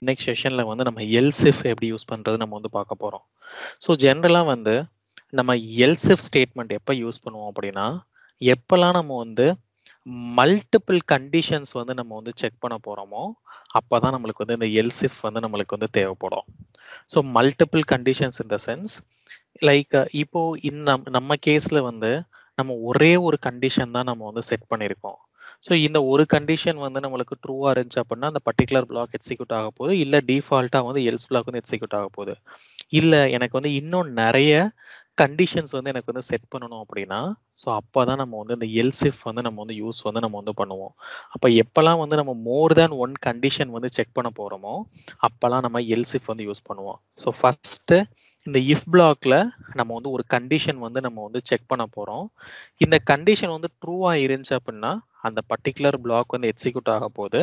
இன்னைக்கு செஷன்ல வந்து நம்ம எல்சிஃப் எப்படி யூஸ் பண்றது நம்ம வந்து பார்க்க போறோம் ஸோ ஜென்ரலா வந்து நம்ம எல்சிஃப் ஸ்டேட்மெண்ட் எப்போ யூஸ் பண்ணுவோம் அப்படின்னா எப்பெல்லாம் நம்ம வந்து மல்டிபிள் கண்டிஷன்ஸ் வந்து நம்ம வந்து செக் பண்ண போறோமோ அப்பதான் நம்மளுக்கு வந்து இந்த எல்சிஃப் வந்து நம்மளுக்கு வந்து தேவைப்படும் so multiple conditions in the sense like இப்போ இந்த நம்ம கேஸ்ல வந்து நம்ம ஒரே ஒரு கண்டிஷன் தான் நம்ம வந்து செட் பண்ணியிருக்கோம் ஸோ இந்த ஒரு கண்டிஷன் வந்து நம்மளுக்கு ட்ரூவாக இருந்துச்சு அப்படின்னா அந்த பர்டிகுலர் பிளாக் எக்ஸிக்யூட் ஆக போகுது இல்லை டிஃபால்ட்டாக வந்து எல்ஸ் பிளாக் வந்து எக்ஸிக்யூட் ஆக போகுது இல்லை எனக்கு வந்து இன்னும் நிறைய கண்டிஷன்ஸ் வந்து எனக்கு வந்து செட் பண்ணணும் அப்படின்னா ஸோ அப்போ தான் நம்ம வந்து இந்த எல்சிஃப் வந்து நம்ம வந்து யூஸ் வந்து நம்ம வந்து பண்ணுவோம் அப்போ எப்போல்லாம் வந்து நம்ம மோர் தேன் ஒன் கண்டிஷன் வந்து செக் பண்ண போகிறோமோ அப்போல்லாம் நம்ம எல்சிஃப் வந்து யூஸ் பண்ணுவோம் ஸோ ஃபஸ்ட்டு இந்த இஃப் பிளாக்ல நம்ம வந்து ஒரு கண்டிஷன் வந்து நம்ம வந்து செக் பண்ண போகிறோம் இந்த கண்டிஷன் வந்து ட்ரூவாக இருந்துச்சு அப்படின்னா அந்த பர்டிகுலர் பிளாக் வந்து எக்ஸிக்யூட் ஆக போகுது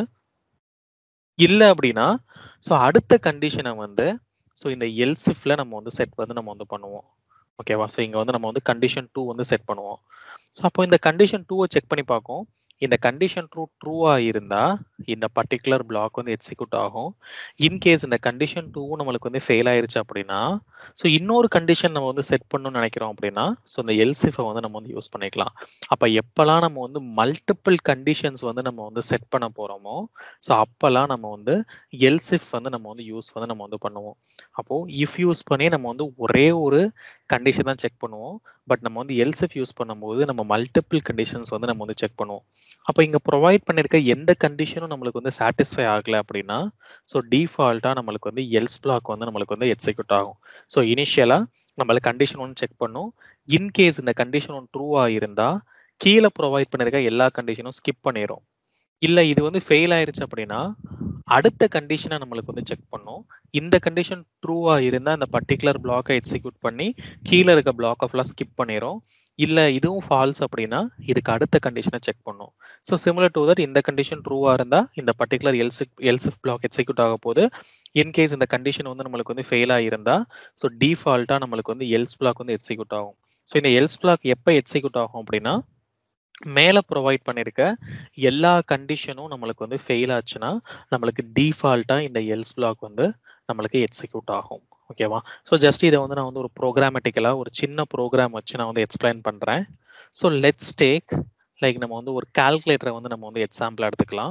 இல்லை அப்படின்னா ஸோ அடுத்த கண்டிஷனை வந்து ஸோ இந்த எல்சிஃப்ல நம்ம வந்து செட் வந்து நம்ம வந்து பண்ணுவோம் ஓகேவா ஸோ இங்கே வந்து நம்ம வந்து கண்டிஷன் டூ வந்து செட் பண்ணுவோம் ஸோ அப்போ இந்த கண்டிஷன் டூவை செக் பண்ணி பார்க்கும் இந்த கண்டிஷன் ட்ரூ ட்ரூவாக இருந்தால் இந்த பர்டிகுலர் பிளாக் வந்து எக்ஸிக்யூட் ஆகும் இன்கேஸ் இந்த கண்டிஷன் டூவும் நம்மளுக்கு வந்து ஃபெயில் ஆயிருச்சு அப்படின்னா ஸோ இன்னொரு கண்டிஷன் நம்ம வந்து செட் பண்ணணும்னு நினைக்கிறோம் அப்படின்னா ஸோ இந்த எல்சிஃபை வந்து நம்ம வந்து யூஸ் பண்ணிக்கலாம் அப்போ எப்போல்லாம் நம்ம வந்து மல்டிபிள் கண்டிஷன்ஸ் வந்து நம்ம வந்து செட் பண்ண போகிறோமோ ஸோ அப்போல்லாம் நம்ம வந்து எல்சிஃப் வந்து நம்ம வந்து யூஸ் வந்து நம்ம வந்து பண்ணுவோம் அப்போது இஃப் யூஸ் பண்ணி நம்ம வந்து ஒரே ஒரு கண்டிஷன் தான் செக் பண்ணுவோம் பட் நம்ம வந்து எல்சிஃப் யூஸ் பண்ணும்போது நம்ம மல்டிபிள் கண்டிஷன்ஸ் வந்து நம்ம வந்து செக் பண்ணுவோம் அப்போ இங்கே ப்ரொவைட் பண்ணியிருக்க எந்த கண்டிஷனும் நம்மளுக்கு வந்து சாட்டிஸ்ஃபை ஆகலை அப்படின்னா ஸோ டிஃபால்ட்டாக நம்மளுக்கு வந்து எல்ஸ் பிளாக் வந்து நம்மளுக்கு வந்து எக்ஸிக்யூட் ஆகும் ஸோ இனிஷியலாக நம்மளுக்கு கண்டிஷன் ஒன்று செக் பண்ணும் இன்கேஸ் இந்த கண்டிஷன் ஒன்று ட்ரூவாக இருந்தால் கீழே ப்ரொவைட் பண்ணியிருக்க எல்லா கண்டிஷனும் ஸ்கிப் பண்ணிடும் இல்லை இது வந்து ஃபெயில் ஆயிருச்சு அப்படின்னா அடுத்த கண்டிஷனை நம்மளுக்கு வந்து செக் பண்ணும் இந்த கண்டிஷன் ட்ரூவாக இருந்தால் அந்த பர்டிகுலர் பிளாக்கை எக்ஸிக்யூட் பண்ணி கீழே இருக்க பிளாக் ஆஃப்லாம் ஸ்கிப் பண்ணிடும் இல்லை இதுவும் ஃபால்ஸ் அப்படின்னா இதுக்கு அடுத்த கண்டிஷனை செக் பண்ணும் ஸோ சிமிலர் டு தட் இந்த கண்டிஷன் ட்ரூவாக இருந்தால் இந்த particular elif elif block execute ஆக போது இன்கேஸ் இந்த கண்டிஷன் வந்து நம்மளுக்கு வந்து ஃபெயில் ஆகியிருந்தா ஸோ டிஃபால்ட்டாக நம்மளுக்கு வந்து எல்ஸ் பிளாக் வந்து எக்ஸிக்யூட் ஆகும் ஸோ இந்த எல்ஸ் பிளாக் எப்போ எக்ஸிக்யூட் ஆகும் அப்படின்னா மேலே ப்ரொவைட் பண்ணியிருக்க எல்லா கண்டிஷனும் நம்மளுக்கு வந்து ஃபெயில் ஆச்சுன்னா நம்மளுக்கு டிஃபால்ட்டாக இந்த எல்ஸ் பிளாக் வந்து நம்மளுக்கு எக்ஸிக்யூட் ஆகும் ஓகேவா ஸோ ஜஸ்ட் இதை வந்து நான் வந்து ஒரு ப்ரோக்ராமேட்டிக்கலாக ஒரு சின்ன ப்ரோக்ராம் வச்சு நான் வந்து எக்ஸ்பிளைன் பண்ணுறேன் ஸோ லெட்ஸ் டேக் லைக் நம்ம வந்து ஒரு கால்குலேட்டரை வந்து நம்ம வந்து எக்ஸாம்பிள் எடுத்துக்கலாம்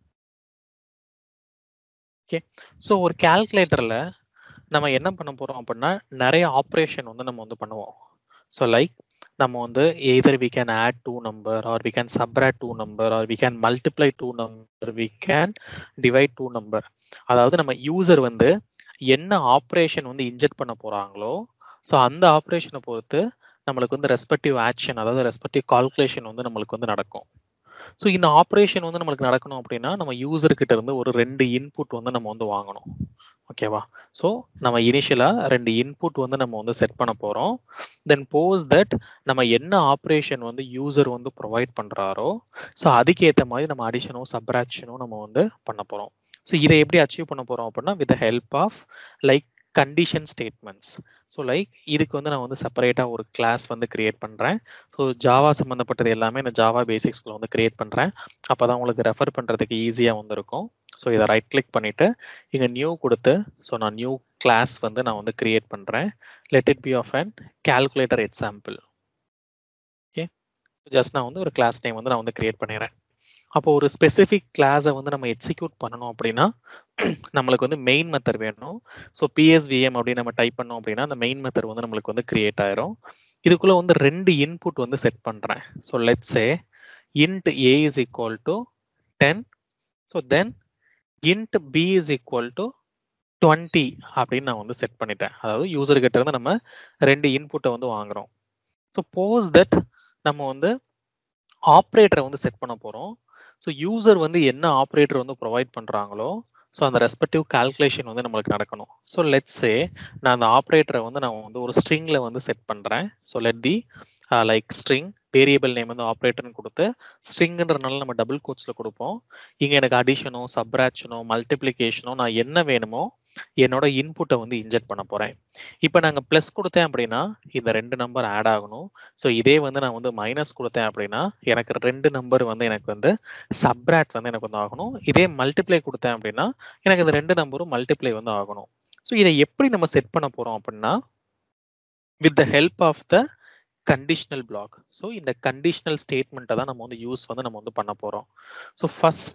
ஓகே ஸோ ஒரு கால்குலேட்டரில் நம்ம என்ன பண்ண போகிறோம் அப்படின்னா நிறைய ஆப்ரேஷன் வந்து நம்ம வந்து பண்ணுவோம் ஸோ லைக் நம்ம வந்து either we can add two number or we can subtract two number or we can multiply two number we can divide two number அதாவது நம்ம யூசர் வந்து என்ன ஆப்ரேஷன் வந்து இன்ஜெக்ட் பண்ண போறாங்களோ ஸோ அந்த ஆப்ரேஷனை பொறுத்து நம்மளுக்கு வந்து ரெஸ்பெக்டிவ் ஆக்ஷன் அதாவது ரெஸ்பெக்டிவ் கால்குலேஷன் வந்து நம்மளுக்கு வந்து நடக்கும் ஸோ இந்த ஆப்ரேஷன் வந்து நம்மளுக்கு நடக்கணும் அப்படின்னா நம்ம யூசர் கிட்ட இருந்து ஒரு ரெண்டு இன்புட் வந்து நம்ம வந்து வாங்கணும் ஓகேவா ஸோ நம்ம இனிஷியலாக ரெண்டு இன்புட் வந்து நம்ம வந்து செட் பண்ண போகிறோம் தென் போஸ் தட் நம்ம என்ன ஆப்ரேஷன் வந்து யூசர் வந்து ப்ரொவைட் பண்ணுறாரோ ஸோ அதுக்கேற்ற மாதிரி நம்ம அடிஷனும் சப்ராக்ஷனும் நம்ம வந்து பண்ண போகிறோம் ஸோ இதை எப்படி அச்சீவ் பண்ண போகிறோம் அப்படின்னா with help of like condition statements so like இதுக்கு வந்து நான் வந்து செப்பரேட்டாக ஒரு கிளாஸ் வந்து கிரியேட் பண்ணுறேன் ஸோ ஜாவா சம்மந்தப்பட்டது எல்லாமே இந்த ஜாவா பேசிக்ஸ்குள்ள வந்து கிரியேட் பண்ணுறேன் அப்போ தான் உங்களுக்கு ரெஃபர் பண்ணுறதுக்கு ஈஸியாக வந்து இருக்கும் ஸோ இதை ரைட் கிளிக் பண்ணிவிட்டு இங்கே நியூ கொடுத்து ஸோ நான் நியூ கிளாஸ் வந்து நான் வந்து கிரியேட் பண்ணுறேன் let it be of and calculator example okay just நான் வந்து ஒரு கிளாஸ் நேம் வந்து நான் வந்து கிரியேட் பண்ணிடுறேன் அப்போ ஒரு ஸ்பெசிஃபிக் கிளாஸை வந்து நம்ம எக்ஸிக்யூட் பண்ணணும் அப்படின்னா நம்மளுக்கு வந்து மெயின் மெத்தட் வேணும் ஸோ பிஎஸ்விஎம் அப்படின்னு நம்ம டைப் பண்ணோம் அப்படின்னா அந்த மெயின் மெத்தட் வந்து நம்மளுக்கு வந்து கிரியேட் ஆயிரும் இதுக்குள்ள வந்து ரெண்டு இன்புட் வந்து செட் பண்றேன் so let's a int A is equal to ten so then int b is equal to twenty அப்படின்னு நான் வந்து செட் பண்ணிட்டேன் அதாவது யூசர் கிட்ட இருந்து நம்ம ரெண்டு இன்புட்டை வந்து வாங்குறோம் ஸோ போஸ் தட் நம்ம வந்து ஆப்ரேட்டரை வந்து செட் பண்ண போகிறோம் ஸோ யூசர் வந்து என்ன ஆப்ரேட்டர் வந்து ப்ரொவைட் பண்ணுறாங்களோ ஸோ அந்த ரெஸ்பெக்டிவ் கால்குலேஷன் வந்து நம்மளுக்கு நடக்கணும் ஸோ லெட்ஸே நான் அந்த ஆப்ரேட்டரை வந்து நான் வந்து ஒரு ஸ்ட்ரிங்கில் வந்து செட் பண்ணுறேன் so let the like string variable name வந்து ஆப்ரேட்டர்னு கொடுத்து ஸ்ட்ரிங்ன்றனால நம்ம டபுள் கோட்ஸில் கொடுப்போம் இங்கே எனக்கு அடிஷனோ சப்ராக்ஷனோ மல்டிப்ளிகேஷனோ நான் என்ன வேணுமோ என்னோட இன்புட்டை வந்து இன்ஜெக்ட் பண்ண போகிறேன் இப்போ நாங்கள் ப்ளஸ் கொடுத்தேன் அப்படின்னா இந்த ரெண்டு நம்பர் ஆட் ஆகணும் ஸோ இதே வந்து நான் வந்து மைனஸ் கொடுத்தேன் அப்படின்னா எனக்கு ரெண்டு நம்பர் வந்து எனக்கு வந்து சப்ராக்ட் வந்து எனக்கு வந்து ஆகணும் இதே மல்டிப்ளை கொடுத்தேன் அப்படின்னா எனக்கு இந்த ரெண்டு நம்பரும் மல்டிப்ளை வந்து ஆகணும் ஸோ இதை எப்படி நம்ம செட் பண்ண போகிறோம் அப்படின்னா with the help of the conditional block so இந்த கண்டிஷனல் ஸ்டேட்மெண்ட்டை தான் நம்ம வந்து யூஸ் வந்து நம்ம வந்து பண்ண போகிறோம் ஸோ ஃபர்ஸ்ட்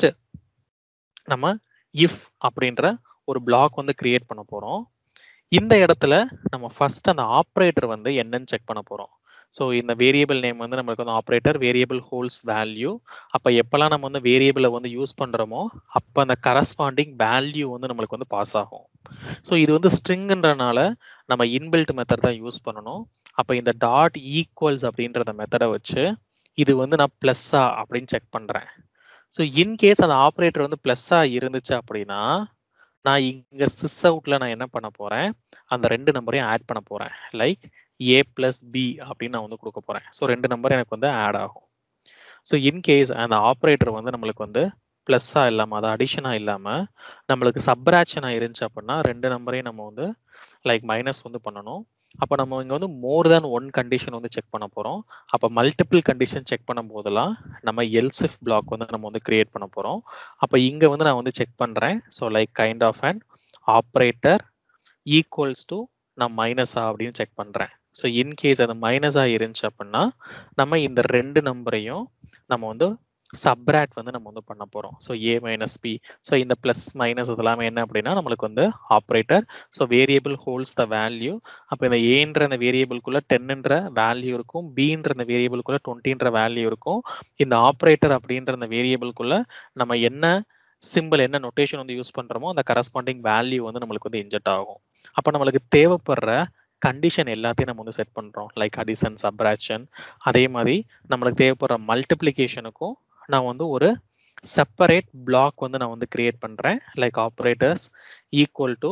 நம்ம இஃப் அப்படின்ற ஒரு பிளாக் வந்து கிரியேட் பண்ண போகிறோம் இந்த இடத்துல நம்ம ஃபர்ஸ்ட் அந்த ஆப்ரேட்டர் வந்து என்னன்னு செக் பண்ண போகிறோம் ஸோ இந்த வேரியபிள் நேம் வந்து நம்மளுக்கு வந்து ஆப்ரேட்டர் வேரியபிள் ஹோல்ஸ் வேல்யூ அப்போ எப்போல்லாம் நம்ம வந்து வேரியபிளை வந்து யூஸ் பண்ணுறோமோ அப்போ அந்த கரஸ்பாண்டிங் வேல்யூ வந்து நம்மளுக்கு வந்து பாஸ் ஆகும் ஸோ இது வந்து ஸ்ட்ரிங்ன்றனால நம்ம இன்பில்ட் மெத்தட் தான் யூஸ் பண்ணணும் அப்போ இந்த டாட் ஈக்குவல்ஸ் அப்படின்றத மெத்தடை வச்சு இது வந்து நான் ப்ளஸ்ஸா அப்படின்னு செக் பண்ணுறேன் ஸோ இன்கேஸ் அந்த ஆப்ரேட்டர் வந்து ப்ளஸ்ஸா இருந்துச்சு அப்படின்னா நான் இங்க சிஸ் அவுட்ல நான் என்ன பண்ண போறேன் அந்த ரெண்டு நம்பரையும் ஆட் பண்ண போறேன் லைக் ஏ பிளஸ் பி அப்படின்னு நான் வந்து கொடுக்க போறேன் ஸோ ரெண்டு நம்பர் எனக்கு வந்து ஆட் ஆகும் ஸோ இன்கேஸ் அந்த ஆப்ரேட்டர் வந்து நம்மளுக்கு வந்து ப்ளஸ்ஸா இல்லாமல் அது அடிஷனாக இல்லாமல் நம்மளுக்கு சப்ராக்ஷனாக இருந்துச்சு அப்படின்னா ரெண்டு நம்பரையும் நம்ம வந்து லைக் மைனஸ் வந்து பண்ணணும் அப்போ நம்ம இங்கே வந்து மோர் தேன் ஒன் கண்டிஷன் வந்து செக் பண்ண போகிறோம் அப்போ மல்டிபிள் கண்டிஷன் செக் பண்ணும் போதெல்லாம் நம்ம எல்சிஃப் பிளாக் வந்து நம்ம வந்து கிரியேட் பண்ண போகிறோம் அப்போ இங்கே வந்து நான் வந்து செக் பண்ணுறேன் so like kind of and operator equals to நான் மைனஸா அப்படின்னு செக் பண்ணுறேன் ஸோ இன்கேஸ் அது மைனஸாக இருந்துச்சு அப்படின்னா நம்ம இந்த ரெண்டு நம்பரையும் நம்ம வந்து சப்ராட் வந்து நம்ம வந்து பண்ண போகிறோம் so A minus B so இந்த ப்ளஸ் மைனஸ் இதெல்லாமே என்ன அப்படின்னா நம்மளுக்கு வந்து operator so variable holds the value அப்போ இந்த ஏன்ற அந்த வேரியபிள்குள்ள டென்னுன்ற வேல்யூ இருக்கும் பின்ற அந்த வேரியபிள்குள்ள டுவெண்ட்டின்ற வேல்யூ இருக்கும் இந்த ஆப்ரேட்டர் அப்படின்ற அந்த வேரியபிள்குள்ள நம்ம என்ன சிம்பிள் என்ன நொட்டேஷன் வந்து யூஸ் பண்ணுறோமோ அந்த கரஸ்பாண்டிங் வேல்யூ வந்து நம்மளுக்கு வந்து இன்ஜெக்ட் ஆகும் அப்போ நம்மளுக்கு தேவைப்படுற கண்டிஷன் எல்லாத்தையும் நம்ம வந்து செட் பண்ணுறோம் லைக் அடிசன் சப்ராக்ஷன் அதே மாதிரி நம்மளுக்கு தேவைப்படுற மல்டிப்ளிகேஷனுக்கும் நான் வந்து ஒரு செப்பரேட் பிளாக் வந்து நான் வந்து கிரியேட் பண்ணுறேன் லைக் ஆப்ரேட்டர்ஸ் ஈக்குவல் டு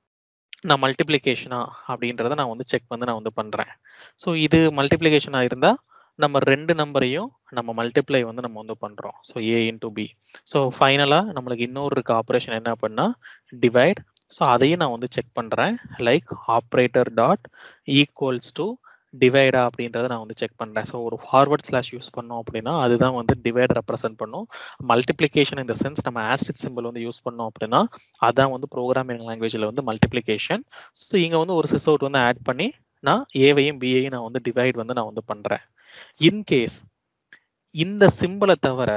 நான் மல்டிப்ளிகேஷனா அப்படின்றத நான் வந்து செக் வந்து நான் வந்து பண்ணுறேன் ஸோ இது மல்டிப்ளிகேஷனாக இருந்தால் நம்ம ரெண்டு நம்பரையும் நம்ம மல்டிப்ளை வந்து நம்ம வந்து பண்ணுறோம் so A into B so ஃபைனலாக நம்மளுக்கு இன்னொரு இருக்க ஆப்ரேஷன் என்ன அப்படின்னா டிவைட் ஸோ அதையும் நான் வந்து செக் பண்ணுறேன் like operator dot equals to டிவைடா அப்படின்றத நான் வந்து செக் பண்ணுறேன் ஸோ ஒரு ஃபார்வர்ட் ஸ்லாஷ் யூஸ் பண்ணோம் அப்படின்னா அதுதான் வந்து டிவைட் ரெப்ரசென்ட் பண்ணும் மல்டிப்ளிகேஷன் இந்த சென்ஸ் நம்ம ஆஸ்டிட் சிம்பிள் வந்து யூஸ் பண்ணோம் அப்படின்னா அதான் வந்து ப்ரோக்ராமிங் லாங்குவேஜில் வந்து மல்டிப்ளிகேஷன் ஸோ இங்கே வந்து ஒரு சிஸ் அவுட் வந்து ஆட் பண்ணி நான் ஏவையும் பிஏயும் நான் வந்து டிவைட் வந்து நான் வந்து பண்ணுறேன் இன்கேஸ் இந்த சிம்பிளை தவிர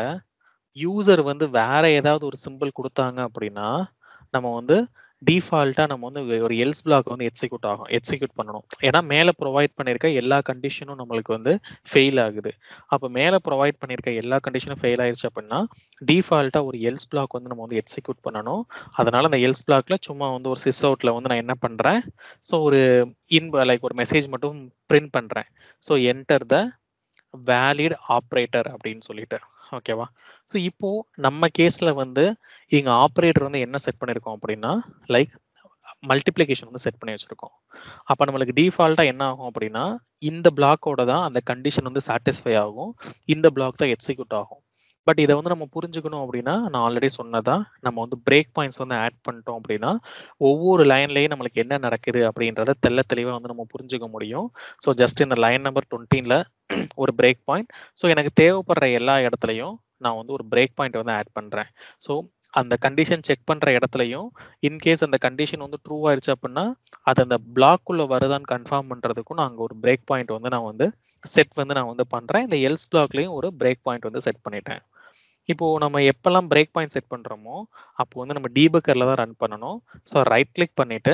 யூசர் வந்து வேற ஏதாவது ஒரு சிம்பிள் கொடுத்தாங்க அப்படின்னா நம்ம வந்து டிஃபால்ட்டா நம்ம வந்து ஒரு எல்ஸ் பிளாக் வந்து எக்ஸிக்யூட் ஆகும் எக்ஸிக்யூட் பண்ணணும் ஏன்னா மேலே ப்ரொவைட் பண்ணியிருக்க எல்லா கண்டிஷனும் நம்மளுக்கு வந்து ஃபெயில் ஆகுது அப்போ மேலே ப்ரொவைட் பண்ணியிருக்க எல்லா கண்டிஷனும் ஃபெயில் ஆயிடுச்சு அப்படின்னா டிஃபால்ட்டா ஒரு எல்ஸ் பிளாக் வந்து நம்ம வந்து எக்ஸிக்யூட் பண்ணணும் அதனால அந்த எல்ஸ் பிளாக்ல சும்மா வந்து ஒரு சிஸ் அவுட்ல வந்து நான் என்ன பண்றேன் ஸோ ஒரு இன் லைக் ஒரு மெசேஜ் மட்டும் பிரிண்ட் பண்றேன் so enter the valid operator அப்படின்னு சொல்லிட்டு ஓகேவா ஸோ இப்போ நம்ம கேஸ்ல வந்து இங்க ஆப்ரேட்டர் வந்து என்ன செட் பண்ணியிருக்கோம் அப்படின்னா லைக் மல்டிப்ளிகேஷன் வந்து செட் பண்ணி வச்சிருக்கோம் அப்போ நம்மளுக்கு டிஃபால்ட்டா என்ன ஆகும் அப்படின்னா இந்த பிளாக்கோட தான் அந்த கண்டிஷன் வந்து சாட்டிஸ்ஃபை ஆகும் இந்த பிளாக் தான் எக்ஸிக்யூட் ஆகும் பட் இதை வந்து நம்ம புரிஞ்சுக்கணும் அப்படின்னா நான் ஆல்ரெடி சொன்னதா நம்ம வந்து பிரேக் பாயிண்ட்ஸ் வந்து ஆட் பண்ணிட்டோம் அப்படின்னா ஒவ்வொரு லைன்லயும் நம்மளுக்கு என்ன நடக்குது அப்படின்றத தெல்ல தெளிவாக வந்து நம்ம புரிஞ்சுக்க முடியும் ஸோ ஜஸ்ட் இந்த லைன் நம்பர் டுவெண்ட்டீன்ல ஒரு பிரேக் பாயிண்ட் ஸோ எனக்கு தேவைப்படுற எல்லா இடத்துலையும் நான் வந்து ஒரு பிரேக் பாயிண்ட் வந்து ஆட் பண்றேன் ஸோ அந்த கண்டிஷன் செக் பண்ற இடத்துலையும் இன்கேஸ் அந்த கண்டிஷன் வந்து ட்ரூ ஆயிடுச்சு அப்படின்னா அது அந்த பிளாக்குள்ள வருதான்னு கன்ஃபார்ம் பண்றதுக்கும் நான் அங்கே ஒரு பிரேக் பாயிண்ட் வந்து நான் வந்து செட் வந்து நான் வந்து பண்றேன் இந்த எல்ஸ் பிளாக்லயும் ஒரு பிரேக் பாயிண்ட் வந்து செட் பண்ணிட்டேன் இப்போ நம்ம எப்பெல்லாம் பிரேக் பாயிண்ட் செட் பண்றோமோ அப்போ வந்து நம்ம டீபக்கர்ல தான் ரன் பண்ணணும் ஸோ ரைட் கிளிக் பண்ணிட்டு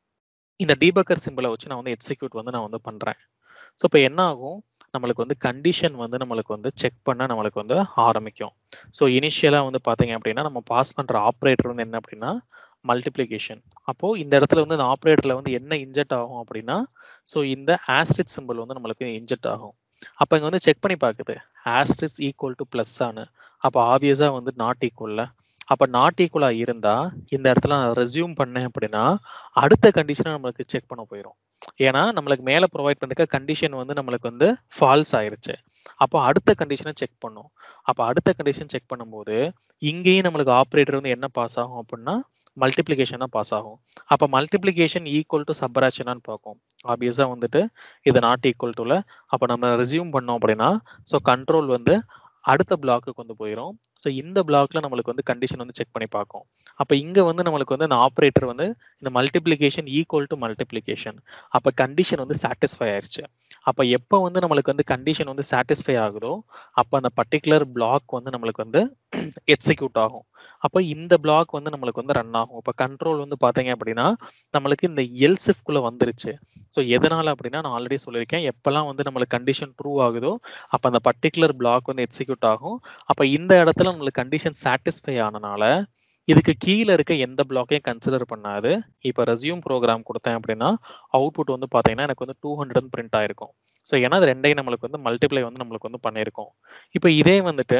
இந்த டீபக்கர் சிம்பிளை வச்சு நான் வந்து எக்ஸிக்யூட் வந்து நான் வந்து பண்றேன் ஸோ இப்போ என்ன ஆகும் நம்மளுக்கு வந்து கண்டிஷன் வந்து நம்மளுக்கு வந்து செக் பண்ண நம்மளுக்கு வந்து ஆரம்பிக்கும் ஸோ இனிஷியலாக வந்து பார்த்தீங்க அப்படின்னா நம்ம பாஸ் பண்ணுற ஆப்ரேட்டர் வந்து என்ன அப்படின்னா மல்டிப்ளிகேஷன் அப்போ இந்த இடத்துல வந்து இந்த ஆப்ரேட்டர்ல வந்து என்ன இன்ஜெக்ட் ஆகும் அப்படின்னா ஸோ இந்த ஆஸ்ட்ரிட் சிம்பிள் வந்து நம்மளுக்கு இன்ஜெக்ட் ஆகும் அப்போ இங்கே வந்து செக் பண்ணி பார்க்குது ஆஸ்ட்ரிஸ் ஈக்குவல் டு ப்ளஸ் ஆனு அப்போ ஆப்வியஸா வந்து நாட் ஈக்குவல்ல அப்ப நாட் ஈக்குவலா இருந்தா இந்த இடத்துல நான் ரெஸ்யூம் பண்ணேன் அப்படின்னா அடுத்த கண்டிஷனை நம்மளுக்கு செக் பண்ண போயிடும் ஏன்னா நம்மளுக்கு மேல ப்ரொவைட் பண்ணிருக்க கண்டிஷன் வந்து நம்மளுக்கு வந்து ஃபால்ஸ் ஆயிருச்சு அப்போ அடுத்த கண்டிஷனை செக் பண்ணும் அப்போ அடுத்த கண்டிஷன் செக் பண்ணும்போது இங்கேயும் நம்மளுக்கு ஆப்ரேட்டர் வந்து என்ன பாஸ் ஆகும் அப்படின்னா மல்டிப்ளிகேஷன் தான் பாஸ் ஆகும் அப்போ மல்டிப்ளிகேஷன் ஈக்குவல் டு சப்ராக்ஷனான்னு பார்க்கும் ஆப்வியஸா வந்துட்டு இது நாட் ஈக்குவல் டுல அப்போ நம்ம ரெஸ்யூம் பண்ணோம் அப்படின்னா ஸோ கண்ட்ரோல் வந்து அடுத்த பிளாக்கு கொண்டு போயிடும் ஸோ இந்த பிளாக்ல நம்மளுக்கு வந்து கண்டிஷன் வந்து செக் பண்ணி பார்க்கும் அப்போ இங்க வந்து நம்மளுக்கு வந்து அந்த ஆப்ரேட்டர் வந்து இந்த மல்டிப்ளிகேஷன் ஈக்குவல் டு மல்டிப்ளிகேஷன் அப்போ கண்டிஷன் வந்து சாட்டிஸ்ஃபை ஆயிருச்சு அப்போ எப்போ வந்து நம்மளுக்கு வந்து கண்டிஷன் வந்து சாட்டிஸ்ஃபை ஆகுதோ அப்போ அந்த பர்டிகுலர் பிளாக் வந்து நம்மளுக்கு வந்து எக்ஸிக்யூட் ஆகும் அப்போ இந்த பிளாக் வந்து நம்மளுக்கு வந்து ரன் ஆகும் இப்போ கண்ட்ரோல் வந்து பார்த்தீங்க அப்படின்னா நம்மளுக்கு இந்த எல்சிஃப்குள்ள வந்துருச்சு ஸோ எதனால அப்படின்னா நான் ஆல்ரெடி சொல்லியிருக்கேன் எப்பெல்லாம் வந்து நம்மளுக்கு கண்டிஷன் ட்ரூ ஆகுதோ அப்போ அந்த பர்டிகுலர் பிளாக் வந்து எக்ஸிக்யூட் ஆகும் அப்போ இந்த இடத்துல நம்மளுக்கு கண்டிஷன் சாட்டிஸ்ஃபை ஆனனால இதுக்கு கீழே இருக்க எந்த பிளாக்கையும் கன்சிடர் பண்ணாது இப்போ ரெஸ்யூம் ப்ரோக்ராம் கொடுத்தேன் அப்படின்னா அவுட்புட் வந்து பார்த்தீங்கன்னா எனக்கு வந்து டூ ஹண்ட்ரட் பிரிண்ட் ஆயிருக்கும் ஸோ ஏன்னா அது ரெண்டையும் நம்மளுக்கு வந்து மல்டிப்ளை வந்து நம்மளுக்கு வந்து பண்ணியிருக்கோம் இப்போ இதே வந்துட்டு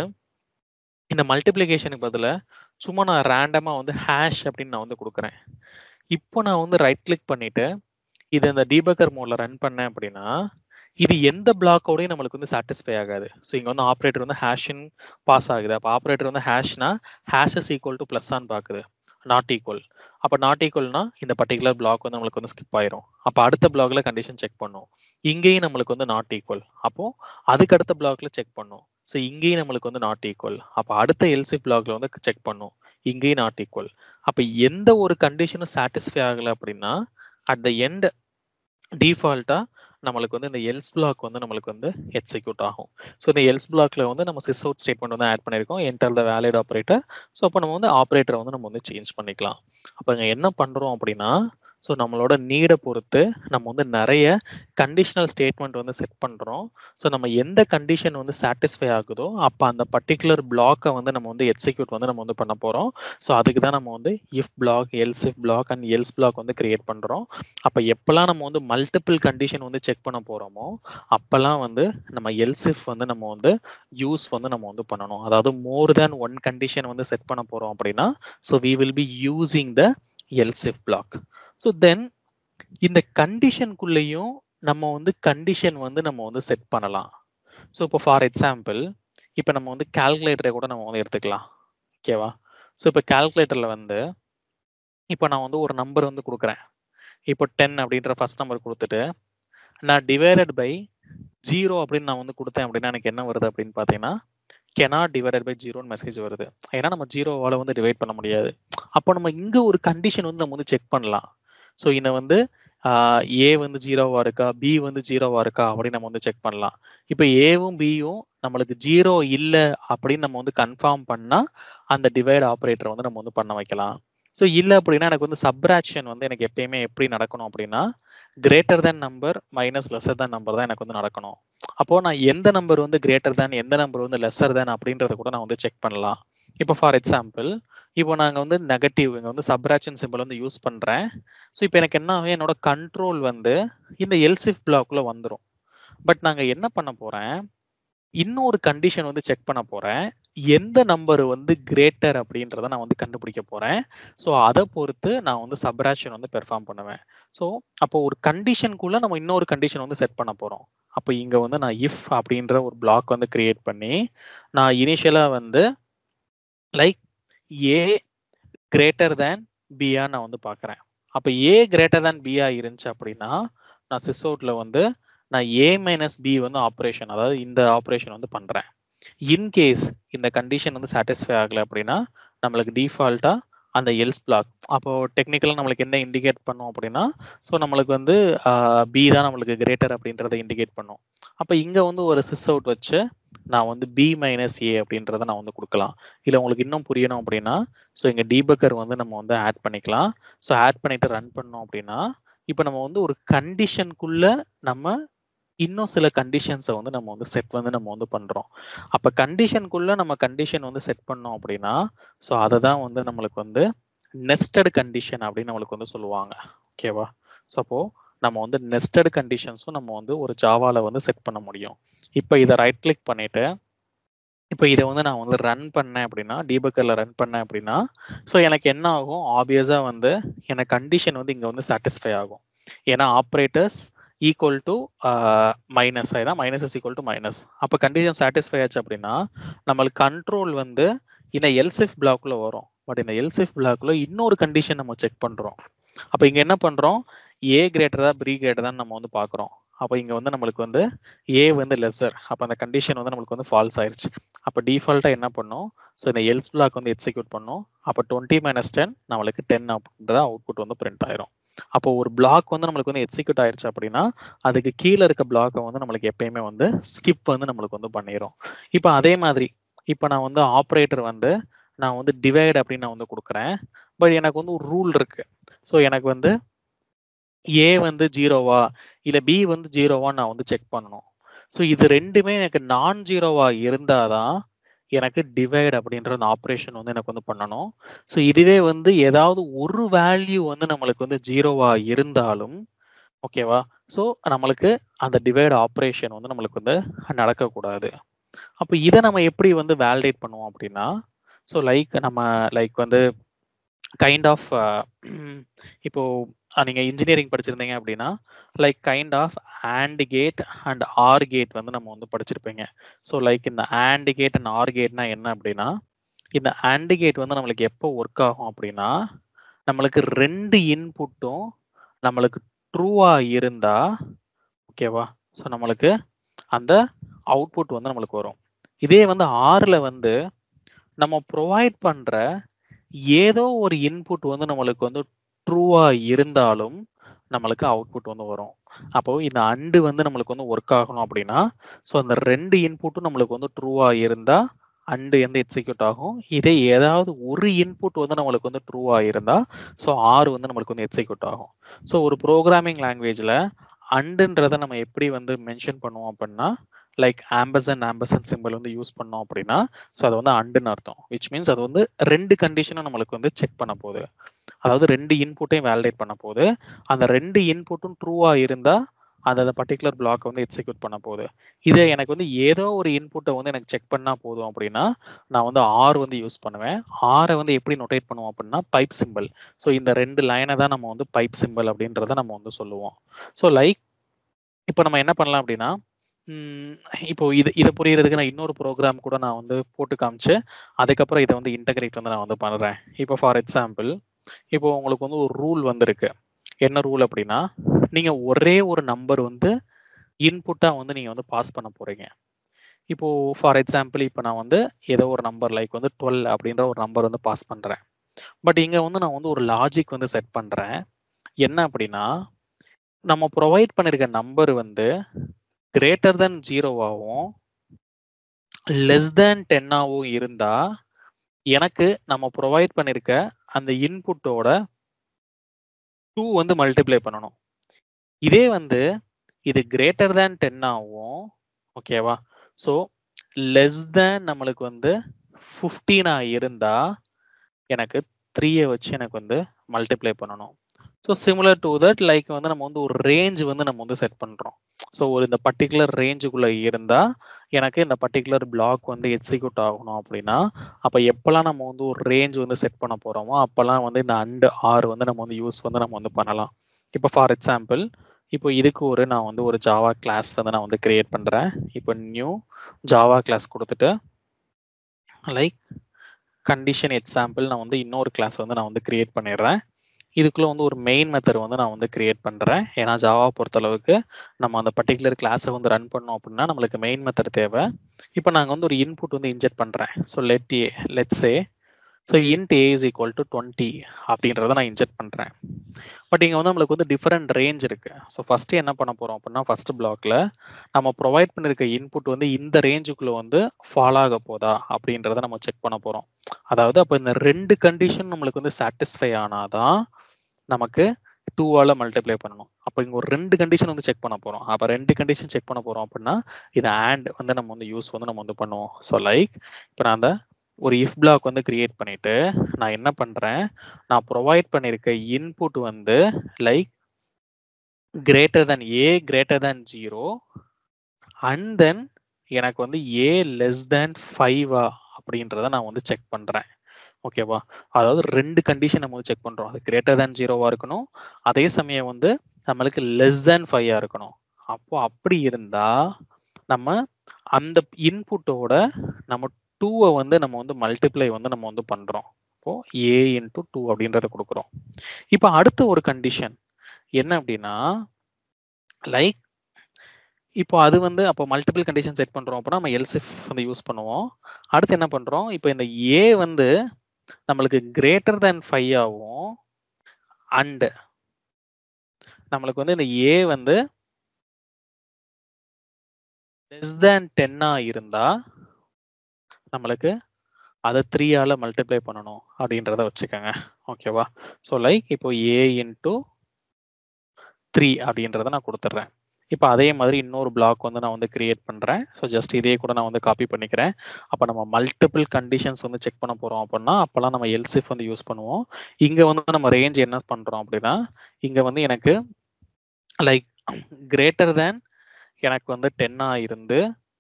இந்த மல்டிப்ளிகேஷனுக்கு பதிலாக சும்மா நான் ரேண்டமாக வந்து ஹேஷ் அப்படின்னு நான் வந்து கொடுக்குறேன் இப்போ நான் வந்து ரைட் கிளிக் பண்ணிட்டு இது இந்த டீபக்கர் மோட்ல ரன் பண்ணேன் அப்படின்னா இது எந்த பிளாக்கோடயும் நம்மளுக்கு வந்து சாட்டிஸ்ஃபை ஆகாது ஸோ இங்கே வந்து ஆப்ரேட்டர் வந்து ஹேஷின் பாஸ் ஆகுது அப்போ ஆப்ரேட்டர் வந்து ஹேஷ்னா ஹேஷஸ் ஈக்குவல் டு ப்ளஸ் ஆன்னு பார்க்குது நாட் ஈக்குவல் அப்போ நாட் ஈக்குவல்னா இந்த பர்டிகுலர் பிளாக் வந்து நம்மளுக்கு வந்து ஸ்கிப் ஆயிரும் அப்போ அடுத்த பிளாக்ல கண்டிஷன் செக் பண்ணும் இங்கேயும் நம்மளுக்கு வந்து நாட் ஈக்குவல் அப்போ அதுக்கு அடுத்த பிளாக்ல செக் பண்ணும் ஸோ இங்கேயும் நம்மளுக்கு வந்து நாட் ஈக்குவல் அப்போ அடுத்த எல்சி பிளாக்ல வந்து செக் பண்ணும் இங்கேயும் நாட் ஈக்குவல் அப்போ எந்த ஒரு கண்டிஷனும் சாட்டிஸ்ஃபை ஆகலை அப்படின்னா அட் த எண்ட் டிஃபால்ட்டா நம்மளுக்கு வந்து இந்த எல்ஸ் பிளாக் வந்து நம்மளுக்கு வந்து எக்ஸிக்யூட் ஆகும் ஸோ இந்த எல்ஸ் பிளாக்ல வந்து நம்ம சிஸ் அவுட் ஸ்டேட்மெண்ட் வந்து ஆட் பண்ணியிருக்கோம் enter the valid operator so அப்போ நம்ம வந்து ஆப்ரேட்டரை வந்து நம்ம வந்து சேஞ்ச் பண்ணிக்கலாம் அப்போ இங்கே என்ன பண்ணுறோம் அப்படின்னா ஸோ நம்மளோட நீடை பொறுத்து நம்ம வந்து நிறைய கண்டிஷனல் ஸ்டேட்மெண்ட் வந்து செட் பண்ணுறோம் ஸோ நம்ம எந்த கண்டிஷன் வந்து சாட்டிஸ்ஃபை ஆகுதோ அப்போ அந்த பர்டிகுலர் பிளாக்கை வந்து நம்ம வந்து எக்ஸிக்யூட் வந்து நம்ம வந்து பண்ண போகிறோம் ஸோ அதுக்கு தான் நம்ம வந்து if block else if block and else block வந்து கிரியேட் பண்ணுறோம் அப்போ எப்போல்லாம் நம்ம வந்து மல்டிபிள் கண்டிஷன் வந்து செக் பண்ண போகிறோமோ அப்போல்லாம் வந்து நம்ம எல்ஸ் இஃப் வந்து நம்ம வந்து யூஸ் வந்து நம்ம வந்து பண்ணணும் அதாவது மோர் தேன் ஒன் கண்டிஷன் வந்து செட் பண்ண போகிறோம் அப்படின்னா so we will be using the else if block so then இந்த கண்டிஷனுக்குள்ளேயும் நம்ம வந்து கண்டிஷன் வந்து நம்ம வந்து செட் பண்ணலாம் ஸோ இப்போ ஃபார் எக்ஸாம்பிள் இப்போ நம்ம வந்து கால்குலேட்டரை கூட நம்ம வந்து எடுத்துக்கலாம் ஓகேவா ஸோ இப்போ கால்குலேட்டரில் வந்து இப்போ நான் வந்து ஒரு நம்பர் வந்து கொடுக்குறேன் இப்போ டென் அப்படின்ற ஃபர்ஸ்ட் நம்பர் கொடுத்துட்டு நான் டிவைடட் பை ஜீரோ அப்படின்னு நான் வந்து கொடுத்தேன் அப்படின்னா எனக்கு என்ன வருது அப்படின்னு பார்த்தீங்கன்னா கெனாட் டிவைடட் பை ஜீரோன்னு மெசேஜ் வருது ஏன்னா நம்ம ஜீரோவால் வந்து டிவைட் பண்ண முடியாது அப்போ நம்ம இங்கே ஒரு கண்டிஷன் வந்து நம்ம வந்து செக் பண்ணலாம் ஸோ இதை வந்து ஏ வந்து ஜீரோவா இருக்கா பி வந்து ஜீரோவா இருக்கா அப்படின்னு நம்ம வந்து செக் பண்ணலாம் இப்போ ஏவும் பியும் நம்மளுக்கு ஜீரோ இல்லை அப்படின்னு நம்ம வந்து கன்ஃபார்ம் பண்ணா அந்த டிவைட் ஆப்ரேட்டர் வந்து நம்ம வந்து பண்ண வைக்கலாம் ஸோ இல்லை அப்படின்னா எனக்கு வந்து சப்ராக்ஷன் வந்து எனக்கு எப்பயுமே எப்படி நடக்கணும் அப்படின்னா greater than number minus lesser than number தான் எனக்கு வந்து நடக்கணும் அப்போ நான் எந்த நம்பர் வந்து கிரேட்டர் தேன் எந்த நம்பர் வந்து லெஸர் தேன் அப்படின்றத கூட நான் வந்து செக் பண்ணலாம் இப்போ ஃபார் எக்ஸாம்பிள் இப்போ நாங்கள் வந்து நெகட்டிவ் இங்கே வந்து சப்ராக்ஷன் சிம்பிள் வந்து யூஸ் பண்ணுறேன் ஸோ இப்போ எனக்கு என்ன ஆகும் என்னோட கண்ட்ரோல் வந்து இந்த எல்சிஃப் பிளாக்ல வந்துடும் பட் நாங்கள் என்ன பண்ண போகிறேன் இன்னொரு கண்டிஷன் வந்து செக் பண்ண போகிறேன் எந்த நம்பர் வந்து கிரேட்டர் அப்படின்றத நான் வந்து கண்டுபிடிக்க போகிறேன் ஸோ அதை பொறுத்து நான் வந்து சப்ராக்ஷன் வந்து பெர்ஃபார்ம் பண்ணுவேன் ஸோ அப்போ ஒரு கண்டிஷனுக்குள்ள நம்ம இன்னொரு கண்டிஷன் வந்து செட் பண்ண போகிறோம் அப்போ இங்கே வந்து நான் இஃப் அப்படின்ற ஒரு பிளாக் வந்து கிரியேட் பண்ணி நான் இனிஷியலாக வந்து லைக் ஏ கிரேட்டர் தேன் பியா நான் வந்து பார்க்குறேன் அப்போ ஏ கிரேட்டர் தேன் பியா இருந்துச்சு அப்படின்னா நான் சிஸ் அவுட்ல வந்து நான் ஏ மைனஸ் பி வந்து ஆப்ரேஷன் அதாவது இந்த ஆப்ரேஷன் வந்து பண்ணுறேன் இன்கேஸ் இந்த கண்டிஷன் வந்து சாட்டிஸ்ஃபை ஆகலை அப்படின்னா நம்மளுக்கு டிஃபால்ட்டா அந்த எல்ஸ் பிளாக் அப்போ டெக்னிக்கலாக நம்மளுக்கு என்ன இண்டிகேட் பண்ணும் அப்படின்னா ஸோ நம்மளுக்கு வந்து பி தான் நம்மளுக்கு கிரேட்டர் அப்படின்றத இண்டிகேட் பண்ணும் அப்போ இங்கே வந்து ஒரு சிஸ் அவுட் வச்சு நான் வந்து பி மைனஸ் ஏ அப்படின்றத நான் வந்து கொடுக்கலாம் இல்லை உங்களுக்கு இன்னும் புரியணும் அப்படின்னா ஸோ இங்கே டீபக்கர் வந்து நம்ம வந்து ஆட் பண்ணிக்கலாம் ஸோ ஆட் பண்ணிட்டு ரன் பண்ணோம் அப்படின்னா இப்போ நம்ம வந்து ஒரு கண்டிஷனுக்குள்ள நம்ம இன்னும் சில கண்டிஷன்ஸை வந்து நம்ம வந்து செட் வந்து நம்ம வந்து பண்றோம் அப்ப கண்டிஷனுக்குள்ள நம்ம கண்டிஷன் வந்து செட் பண்ணோம் அப்படின்னா ஸோ அதை தான் வந்து நம்மளுக்கு வந்து நெஸ்டட் கண்டிஷன் அப்படின்னு நம்மளுக்கு வந்து சொல்லுவாங்க ஓகேவா ஸோ அப்போ நம்ம வந்து நெஸ்டட் கண்டிஷன்ஸும் நம்ம வந்து ஒரு ஜாவால வந்து செட் பண்ண முடியும் இப்போ இதை ரைட் கிளிக் பண்ணிட்டு இப்போ இதை வந்து நான் வந்து ரன் பண்ணேன் அப்படின்னா டீபக்கரில் ரன் பண்ணேன் அப்படின்னா ஸோ எனக்கு என்ன ஆகும் ஆப்வியஸாக வந்து எனக்கு கண்டிஷன் வந்து இங்கே வந்து சாட்டிஸ்ஃபை ஆகும் ஏன்னா ஆப்ரேட்டர்ஸ் ஈக்குவல் டு மைனஸ் ஆயிதான் minus is equal to minus அப்போ கண்டிஷன் சாட்டிஸ்ஃபை ஆச்சு அப்படின்னா நம்மளுக்கு கண்ட்ரோல் வந்து இந்த எல்சிஃப் பிளாக்ல வரும் பட் இந்த எல்சிஃப் பிளாக்ல இன்னொரு கண்டிஷன் நம்ம செக் பண்றோம் அப்போ இங்க என்ன பண்றோம் A greater than B greater than நம்ம வந்து பாக்குறோம் அப்போ இங்க வந்து நம்மளுக்கு வந்து ஏ வந்து லெஸர் அப்போ அந்த கண்டிஷன் வந்து நம்மளுக்கு வந்து ஃபால்ஸ் ஆயிருச்சு அப்போ டிஃபால்ட்டா என்ன பண்ணும் ஸோ இந்த எல்ஸ் பிளாக் வந்து எக்ஸிக்யூட் பண்ணும் அப்போ டுவெண்ட்டி மைனஸ் டென் நம்மளுக்கு டென் அப்படின்றத அவுட்புட் வந்து பிரிண்ட் ஆயிரும் அப்போ ஒரு பிளாக் வந்து நம்மளுக்கு வந்து எக்ஸிக்யூட் ஆயிருச்சு அப்படின்னா அதுக்கு கீழே இருக்க பிளாக்கை வந்து நம்மளுக்கு எப்பயுமே வந்து ஸ்கிப் வந்து நம்மளுக்கு வந்து பண்ணிடும் இப்போ அதே மாதிரி இப்போ நான் வந்து ஆப்ரேட்டர் வந்து நான் வந்து டிவைட் அப்படின்னு நான் வந்து கொடுக்குறேன் பட் எனக்கு வந்து ஒரு ரூல் இருக்கு ஸோ எனக்கு வந்து ஏ வந்து ஜீரோவா இல்லை பி வந்து ஜீரோவா நான் வந்து செக் பண்ணணும் ஸோ இது ரெண்டுமே எனக்கு நான் ஜீரோவா இருந்தாதான் எனக்கு டிவைட் அப்படின்ற அந்த ஆப்ரேஷன் வந்து எனக்கு வந்து பண்ணணும் ஸோ இதுவே வந்து ஏதாவது ஒரு வேல்யூ வந்து நம்மளுக்கு வந்து ஜீரோவா இருந்தாலும் ஓகேவா ஸோ நம்மளுக்கு அந்த டிவைட் ஆப்ரேஷன் வந்து நம்மளுக்கு வந்து நடக்கக்கூடாது அப்போ இதை நம்ம எப்படி வந்து வேலிடேட் பண்ணுவோம் அப்படின்னா ஸோ லைக் நம்ம லைக் வந்து கைண்ட் ஆஃப் இப்போ நீங்க இன்ஜினியரிங் படிச்சிருந்தீங்க அப்படின்னா like kind of AND gate and OR gate வந்து நம்ம வந்து படிச்சிருப்பீங்க ஸோ லைக் இந்த ஆண்ட் கேட் அண்ட் ஆர் கேட்னா என்ன அப்படின்னா இந்த ஆண்ட் கேட் வந்து நம்மளுக்கு எப்போ ஒர்க் ஆகும் அப்படின்னா நம்மளுக்கு ரெண்டு இன்புட்டும் நம்மளுக்கு ட்ரூவா இருந்தா ஓகேவா ஸோ நம்மளுக்கு அந்த அவுட்புட் வந்து நம்மளுக்கு வரும் இதே வந்து ஆறுல வந்து நம்ம ப்ரொவைட் பண்ற ஏதோ ஒரு இன்புட் வந்து நம்மளுக்கு வந்து ட்ரூவா இருந்தாலும் நம்மளுக்கு அவுட்புட் வந்து வரும் அப்போ இந்த அண்டு வந்து நம்மளுக்கு வந்து ஒர்க் ஆகணும் அப்படின்னா ஸோ அந்த ரெண்டு இன்புட்டும் நம்மளுக்கு வந்து ட்ரூவா இருந்தா அண்டு எந்த எக்ஸிக்யூட் ஆகும் இதே ஏதாவது ஒரு இன்புட் வந்து நம்மளுக்கு வந்து ட்ரூவா இருந்தா ஸோ ஆறு வந்து நம்மளுக்கு வந்து எக்ஸிக்யூட் ஆகும் ஸோ ஒரு ப்ரோக்ராமிங் லாங்குவேஜ்ல அண்டுன்றதை நம்ம எப்படி வந்து மென்ஷன் பண்ணுவோம் அப்படின்னா லைக் ஆம்பசன் ஆம்பசன் சிம்பிள் வந்து யூஸ் பண்ணோம் அப்படின்னா ஸோ அது வந்து அண்டுன்னு அர்த்தம் விச் மீன்ஸ் அது வந்து ரெண்டு கண்டிஷனும் நம்மளுக்கு வந்து செக் பண்ண போகுது அதாவது ரெண்டு இன்புட்டையும் வேலிடேட் பண்ண போகுது அந்த ரெண்டு இன்புட்டும் ட்ரூவா இருந்தா அந்த அந்த பர்டிகுலர் பிளாக் வந்து எக்ஸிக்யூட் பண்ண போகுது இதே எனக்கு வந்து ஏதோ ஒரு இன்புட்டை வந்து எனக்கு செக் பண்ணா போதும் அப்படின்னா நான் வந்து ஆர் வந்து யூஸ் பண்ணுவேன் ஆரை வந்து எப்படி நொட்டேட் பண்ணுவோம் அப்படின்னா பைப் சிம்பிள் ஸோ இந்த ரெண்டு லைனை தான் நம்ம வந்து பைப் சிம்பிள் அப்படின்றத நம்ம வந்து சொல்லுவோம் ஸோ லைக் இப்போ நம்ம என்ன பண்ணலாம் அப்படின்னா இப்போ இது இதை புரியறதுக்கு நான் இன்னொரு ப்ரோக்ராம் கூட நான் வந்து போட்டு காமிச்சு அதுக்கப்புறம் இதை வந்து இன்டகிரேட் வந்து நான் வந்து பண்ணுறேன் இப்போ ஃபார் எக்ஸாம்பிள் இப்போ உங்களுக்கு வந்து ஒரு ரூல் வந்திருக்கு என்ன ரூல் அப்படின்னா நீங்க ஒரே ஒரு நம்பர் வந்து இன்புட்டா வந்து நீங்க வந்து பாஸ் பண்ண போறீங்க இப்போ ஃபார் எக்ஸாம்பிள் இப்போ நான் வந்து ஏதோ ஒரு நம்பர் லைக் வந்து டுவெல் அப்படின்ற ஒரு நம்பர் வந்து பாஸ் பண்றேன் பட் இங்க வந்து நான் வந்து ஒரு லாஜிக் வந்து செட் பண்றேன் என்ன அப்படின்னா நம்ம ப்ரொவைட் பண்ணிருக்க நம்பர் வந்து கிரேட்டர் தென் ஜீரோவாகவும் லெஸ் தேன் டென்னாகவும் இருந்தா எனக்கு நம்ம ப்ரொவைட் பண்ணிருக்க அந்த இன்புட்டோட டூ வந்து மல்டிப்ளை பண்ணணும் இதே வந்து இது கிரேட்டர் தேன் டென் ஆகும் ஓகேவா ஸோ லெஸ் தேன் நம்மளுக்கு வந்து ஃபிஃப்டீனா இருந்தா எனக்கு த்ரீயை வச்சு எனக்கு வந்து மல்டிப்ளை பண்ணணும் so similar to that like வந்து நம்ம வந்து ஒரு ரேஞ்ச் வந்து நம்ம வந்து செட் பண்ணுறோம் ஸோ ஒரு இந்த பர்டிகுலர் ரேஞ்சுக்குள்ளே இருந்தால் எனக்கு இந்த பர்டிகுலர் பிளாக் வந்து எக்ஸிக்யூட் ஆகணும் அப்படின்னா அப்போ எப்போல்லாம் நம்ம வந்து ஒரு ரேஞ்ச் வந்து செட் பண்ண போகிறோமோ அப்போல்லாம் வந்து இந்த அண்டு ஆறு வந்து நம்ம வந்து யூஸ் வந்து நம்ம வந்து பண்ணலாம் இப்போ ஃபார் எக்ஸாம்பிள் இப்போ இதுக்கு ஒரு நான் வந்து ஒரு ஜாவா கிளாஸ் வந்து நான் வந்து கிரியேட் பண்ணுறேன் இப்போ நியூ ஜாவா கிளாஸ் கொடுத்துட்டு லைக் கண்டிஷன் எக்ஸாம்பிள் நான் வந்து இன்னொரு கிளாஸ் வந்து நான் வந்து கிரியேட் பண்ணிடுறேன் இதுக்குள்ள வந்து ஒரு மெயின் மெத்தட் வந்து நான் வந்து கிரியேட் பண்றேன் ஏன்னா ஜாவா பொறுத்த அளவுக்கு நம்ம அந்த பர்டிகுலர் கிளாஸை வந்து ரன் பண்ணோம் அப்படின்னா நம்மளுக்கு மெயின் மெத்தட் தேவை இப்போ நாங்கள் வந்து ஒரு இன்புட் வந்து இன்ஜெக்ட் பண்றேன் so let A let's A so int A is equal to twenty அப்படின்றத நான் இன்ஜெக்ட் பண்றேன் பட் இங்கே வந்து நம்மளுக்கு வந்து டிஃப்ரெண்ட் ரேஞ்ச் இருக்கு ஸோ ஃபர்ஸ்ட் என்ன பண்ண போறோம் அப்படின்னா ஃபர்ஸ்ட் பிளாக்ல நம்ம ப்ரொவைட் பண்ணிருக்க இன்புட் வந்து இந்த ரேஞ்சுக்குள்ள வந்து ஃபாலோ ஆக போதா அப்படின்றத நம்ம செக் பண்ண போறோம் அதாவது அப்போ இந்த ரெண்டு கண்டிஷன் நம்மளுக்கு வந்து சாட்டிஸ்ஃபை ஆனாதான் நமக்கு டூவால மல்டிப்ளை பண்ணணும் அப்போ இங்க ஒரு ரெண்டு கண்டிஷன் வந்து செக் பண்ண போறோம் அப்போ ரெண்டு கண்டிஷன் செக் பண்ண போறோம் அப்படின்னா இது ஆண்ட் வந்து நம்ம வந்து யூஸ் வந்து நம்ம வந்து பண்ணுவோம் ஸோ லைக் இப்போ நான் அந்த ஒரு இஃப் பிளாக் வந்து கிரியேட் பண்ணிட்டு நான் என்ன பண்றேன் நான் ப்ரொவைட் பண்ணிருக்க இன்புட் வந்து like greater than A greater than zero and then எனக்கு வந்து ஏ லெஸ் தேன் ஃபைவா அப்படின்றத நான் வந்து செக் பண்றேன் ஓகேவா அதாவது ரெண்டு கண்டிஷன் நம்ம வந்து செக் பண்றோம் அது கிரேட்டர் தேன் ஜீரோவா இருக்கணும் அதே சமயம் வந்து நம்மளுக்கு லெஸ் தேன் ஃபைவா இருக்கணும் அப்போ அப்படி இருந்தா நம்ம அந்த இன்புட்டோட நம்ம டூவை வந்து நம்ம வந்து மல்டிப்ளை வந்து நம்ம வந்து பண்றோம் இப்போ ஏ இன்டூ டூ அப்படின்றத கொடுக்குறோம் இப்போ அடுத்த ஒரு கண்டிஷன் என்ன அப்படின்னா லைக் இப்போ அது வந்து அப்போ மல்டிபிள் கண்டிஷன் செட் பண்றோம் அப்படின்னா நம்ம எல்சிஃப் வந்து யூஸ் பண்ணுவோம் அடுத்து என்ன பண்றோம் இப்போ இந்த ஏ வந்து நம்மளுக்கு கிரேட்டர் தேன் ஃபைவ் ஆகும் அண்ட் நம்மளுக்கு வந்து இந்த ஏ வந்து லெஸ் தேன் டென்னா இருந்தா நம்மளுக்கு அதை த்ரீயால மல்டிப்ளை பண்ணணும் அப்படின்றத வச்சுக்கோங்க ஓகேவா ஸோ லைக் இப்போ ஏ இன்டூ த்ரீ அப்படின்றத நான் கொடுத்துட்றேன் இப்போ அதே மாதிரி இன்னொரு பிளாக் வந்து நான் வந்து கிரியேட் பண்ணுறேன் ஸோ ஜஸ்ட் இதே கூட நான் வந்து காப்பி பண்ணிக்கிறேன் அப்போ நம்ம மல்டிபிள் கண்டிஷன்ஸ் வந்து செக் பண்ண போகிறோம் அப்படின்னா அப்போல்லாம் நம்ம எல்சிஃப் வந்து யூஸ் பண்ணுவோம் இங்கே வந்து நம்ம ரேஞ்ச் என்ன பண்ணுறோம் அப்படின்னா இங்கே வந்து எனக்கு லைக் கிரேட்டர் தேன் எனக்கு வந்து டென்னாக இருந்து